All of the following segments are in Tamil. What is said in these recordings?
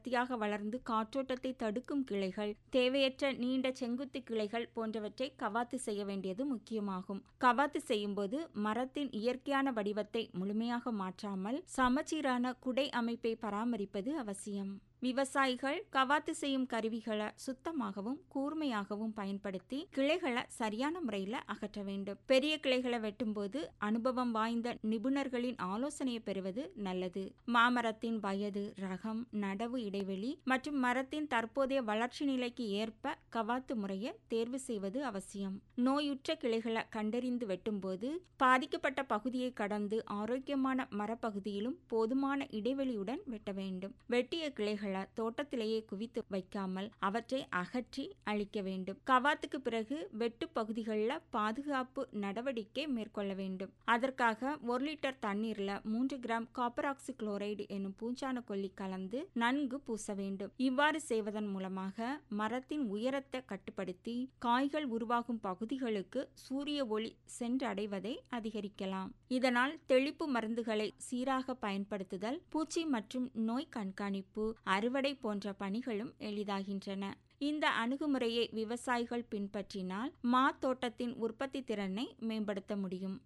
அடர்த்தியாக வளர்ந்து காற்றோட்டத்தை தடுக்கும் கிளைகள் தேவையற்ற நீண்ட செங்குத்து கிளைகள் போன்றவற்றை கவாத்து செய்ய வேண்டியது முக்கியமாகும் கவாத்து செய்யும்போது மரத்தின் இயற்கையான வடிவத்தை முழுமையாக மாற்றாமல் சமச்சீரான குடை அமைப்பை பராமரிப்பது அவசியம் விவசாயிகள் கவாத்து செய்யும் கருவிகளை சுத்தமாகவும் கூர்மையாகவும் பயன்படுத்தி கிளைகளை சரியான முறையில் அகற்ற வேண்டும் பெரிய கிளைகளை வெட்டும்போது அனுபவம் வாய்ந்த நிபுணர்களின் ஆலோசனையை பெறுவது நல்லது மாமரத்தின் வயது ரகம் நடவு இடைவெளி மற்றும் மரத்தின் தற்போதைய வளர்ச்சி நிலைக்கு ஏற்ப கவாத்து முறையை தேர்வு செய்வது அவசியம் நோயுற்ற கிளைகளை கண்டறிந்து வெட்டும்போது பாதிக்கப்பட்ட பகுதியை கடந்து ஆரோக்கியமான மரப்பகுதியிலும் போதுமான இடைவெளியுடன் வெட்ட வேண்டும் வெட்டிய கிளைகள் கிளைகளை தோட்டத்திலேயே குவித்து வைக்காமல் அவற்றை அகற்றி அழிக்க வேண்டும் கவாத்துக்கு பிறகு வெட்டு பகுதிகளில் பாதுகாப்பு நடவடிக்கை மேற்கொள்ள வேண்டும் அதற்காக ஒரு லிட்டர் தண்ணீர்ல மூன்று கிராம் காப்பர் ஆக்சி குளோரைடு என்னும் பூஞ்சான கொல்லி கலந்து நன்கு பூச வேண்டும் இவ்வாறு செய்வதன் மூலமாக மரத்தின் உயரத்தை கட்டுப்படுத்தி காய்கள் உருவாகும் பகுதிகளுக்கு சூரிய ஒளி சென்றடைவதை அதிகரிக்கலாம் இதனால் தெளிப்பு மருந்துகளை சீராக பயன்படுத்துதல் பூச்சி மற்றும் நோய் கண்காணிப்பு அறுவடை போன்ற பணிகளும் எளிதாகின்றன இந்த அணுகுமுறையை விவசாயிகள் பின்பற்றினால் மா தோட்டத்தின் உற்பத்தி திறனை மேம்படுத்த முடியும்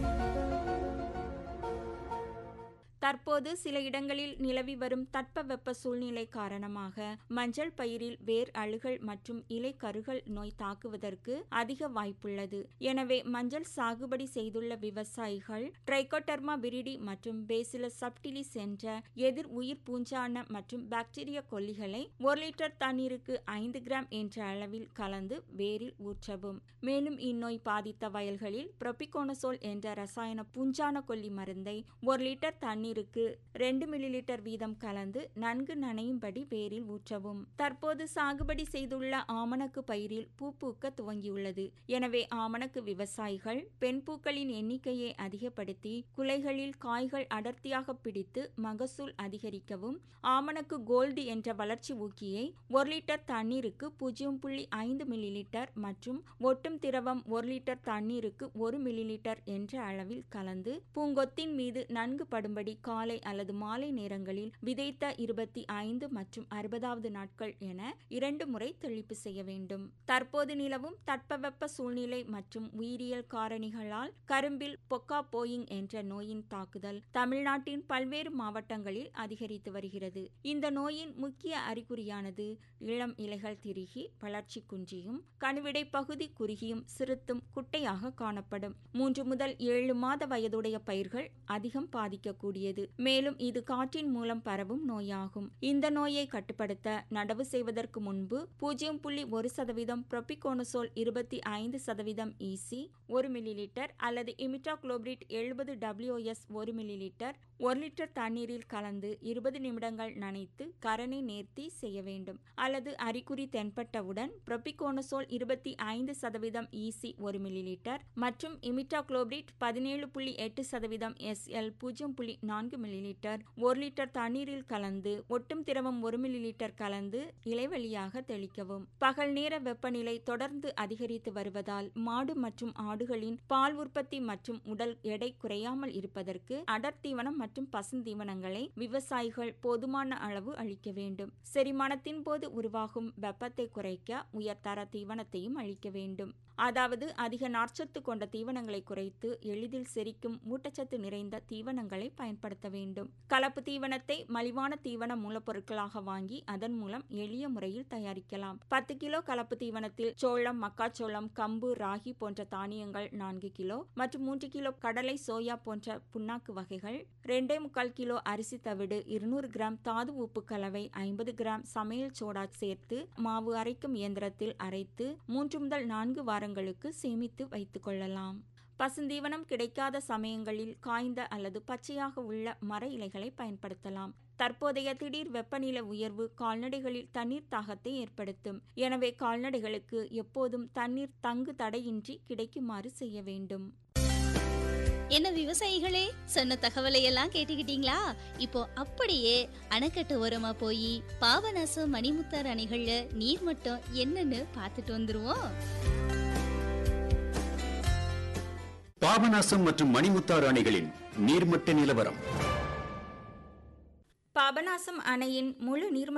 தற்போது சில இடங்களில் நிலவி வரும் தட்பவெப்ப சூழ்நிலை காரணமாக மஞ்சள் பயிரில் வேர் அழுகல் மற்றும் இலை கருகல் நோய் தாக்குவதற்கு அதிக வாய்ப்புள்ளது எனவே மஞ்சள் சாகுபடி செய்துள்ள விவசாயிகள் ட்ரைகோடர்மா விரிடி மற்றும் பேசிலஸ் சப்டிலிஸ் என்ற எதிர் உயிர் பூஞ்சான மற்றும் பாக்டீரியா கொல்லிகளை ஒரு லிட்டர் தண்ணீருக்கு ஐந்து கிராம் என்ற அளவில் கலந்து வேரில் ஊற்றவும் மேலும் இந்நோய் பாதித்த வயல்களில் புரோபிகோனசோல் என்ற ரசாயன பூஞ்சான கொல்லி மருந்தை ஒரு லிட்டர் தண்ணீர் தண்ணீருக்கு ரெண்டு மில்லி லிட்டர் வீதம் கலந்து நன்கு நனையும்படி வேரில் ஊற்றவும் தற்போது சாகுபடி செய்துள்ள ஆமணக்கு பயிரில் பூ பூக்க துவங்கியுள்ளது எனவே ஆமணக்கு விவசாயிகள் பெண் பூக்களின் எண்ணிக்கையை அதிகப்படுத்தி குலைகளில் காய்கள் அடர்த்தியாக பிடித்து மகசூல் அதிகரிக்கவும் ஆமணக்கு கோல்டு என்ற வளர்ச்சி ஊக்கியை ஒரு லிட்டர் தண்ணீருக்கு பூஜ்ஜியம் புள்ளி ஐந்து மில்லி லிட்டர் மற்றும் ஒட்டும் திரவம் ஒரு லிட்டர் தண்ணீருக்கு ஒரு மில்லி லிட்டர் என்ற அளவில் கலந்து பூங்கொத்தின் மீது நன்கு படும்படி காலை அல்லது மாலை நேரங்களில் விதைத்த இருபத்தி ஐந்து மற்றும் அறுபதாவது நாட்கள் என இரண்டு முறை தெளிப்பு செய்ய வேண்டும் தற்போது நிலவும் தட்பவெப்ப சூழ்நிலை மற்றும் உயிரியல் காரணிகளால் கரும்பில் பொக்கா போயிங் என்ற நோயின் தாக்குதல் தமிழ்நாட்டின் பல்வேறு மாவட்டங்களில் அதிகரித்து வருகிறது இந்த நோயின் முக்கிய அறிகுறியானது இளம் இலைகள் திருகி வளர்ச்சி குன்றியும் கணுவிடை பகுதி குறுகியும் சிறுத்தும் குட்டையாக காணப்படும் மூன்று முதல் ஏழு மாத வயதுடைய பயிர்கள் அதிகம் பாதிக்கக்கூடியது மேலும் இது காற்றின் மூலம் பரவும் நோயாகும் இந்த நோயை கட்டுப்படுத்த நடவு செய்வதற்கு முன்பு பூஜ்ஜியம் புள்ளி ஒரு சதவீதம் புரோபிகோனசோல் இருபத்தி ஐந்து சதவீதம் இசி ஒரு மில்லி லிட்டர் அல்லது இமிட்டாக்ளோபிரிட் எழுபது டபிள்யூஎஸ் ஒரு மில்லி லிட்டர் ஒரு லிட்டர் தண்ணீரில் கலந்து இருபது நிமிடங்கள் நனைத்து கரணை நேர்த்தி செய்ய வேண்டும் அல்லது அறிகுறி தென்பட்டவுடன் புரோபிகோனசோல் இருபத்தி ஐந்து சதவீதம் இசி ஒரு மில்லி லிட்டர் மற்றும் இமிட்டாக்ளோபிரிட் பதினேழு புள்ளி எட்டு சதவீதம் எஸ்எல் பூஜ்ஜியம் புள்ளி நான்கு மில்லி லிட்டர் ஒரு லிட்டர் தண்ணீரில் கலந்து ஒட்டும் திரவம் ஒரு மில்லி லிட்டர் கலந்து இலைவழியாக தெளிக்கவும் பகல் நேர வெப்பநிலை தொடர்ந்து அதிகரித்து வருவதால் மாடு மற்றும் ஆடுகளின் பால் உற்பத்தி மற்றும் உடல் எடை குறையாமல் இருப்பதற்கு அடர்த்தீவனம் மற்றும் பசுந்தீவனங்களை விவசாயிகள் போதுமான அளவு அளிக்க வேண்டும் செரிமானத்தின் போது உருவாகும் வெப்பத்தை குறைக்க உயர்தர தீவனத்தையும் அளிக்க வேண்டும் அதாவது அதிக நார்ச்சத்து கொண்ட தீவனங்களை குறைத்து எளிதில் செரிக்கும் ஊட்டச்சத்து நிறைந்த தீவனங்களை பயன்படுத்த வேண்டும் கலப்பு தீவனத்தை மலிவான தீவன மூலப்பொருட்களாக வாங்கி அதன் மூலம் எளிய முறையில் தயாரிக்கலாம் பத்து கிலோ கலப்பு தீவனத்தில் சோளம் மக்காச்சோளம் கம்பு ராகி போன்ற தானியங்கள் நான்கு கிலோ மற்றும் மூன்று கிலோ கடலை சோயா போன்ற புண்ணாக்கு வகைகள் ரெண்டே முக்கால் கிலோ அரிசி தவிடு இருநூறு கிராம் தாது உப்பு கலவை ஐம்பது கிராம் சமையல் சோடா சேர்த்து மாவு அரைக்கும் இயந்திரத்தில் அரைத்து மூன்று முதல் நான்கு வாரங்களுக்கு சேமித்து வைத்துக் கொள்ளலாம் பசுந்தீவனம் கிடைக்காத சமயங்களில் காய்ந்த அல்லது பச்சையாக உள்ள மர இலைகளை பயன்படுத்தலாம் தற்போதைய திடீர் வெப்பநிலை உயர்வு கால்நடைகளில் தண்ணீர் தாகத்தை ஏற்படுத்தும் எனவே கால்நடைகளுக்கு எப்போதும் தண்ணீர் தங்கு தடையின்றி கிடைக்குமாறு செய்ய வேண்டும் என்ன விவசாயிகளே சொன்ன தகவலை எல்லாம் கேட்டுக்கிட்டீங்களா இப்போ அப்படியே அணைக்கட்டு ஓரமா போய் பாபநாசம் மணிமுத்தார் அணைகள்ல நீர் மட்டம் என்னன்னு பார்த்துட்டு வந்துருவோம் பாபநாசம் மற்றும் மணிமுத்தாறு அணைகளின் நீர்மட்ட நிலவரம் பாபநாசம் அணையின் முழு நீர்மட்ட